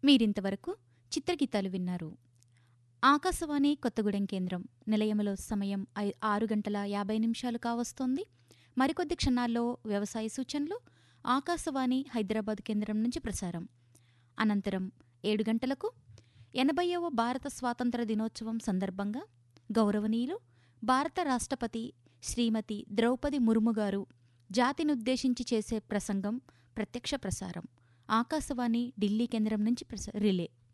మీరింతవరకు చిత్రగీతాలు విన్నారు ఆకాశవాణి కొత్తగూడెం కేంద్రం నిలయములో సమయం ఐ- ఆరు గంటల యాభై నిమిషాలు కావస్తోంది మరికొద్ది క్షణాల్లో వ్యవసాయ సూచనలు ఆకాశవాణి హైదరాబాద్ కేంద్రం నుంచి ప్రసారం అనంతరం ఏడు గంటలకు ఎనభైవ భారత స్వాతంత్ర దినోత్సవం సందర్భంగా గౌరవనీయులు భారత రాష్ట్రపతి శ్రీమతి ద్రౌపది ముర్ము గారు జాతినుద్దేశించి చేసే ప్రసంగం ప్రత్యక్ష ప్రసారం ఆకాశవాణి ఢిల్లీ కేంద్రం నుంచి ప్రస రిలే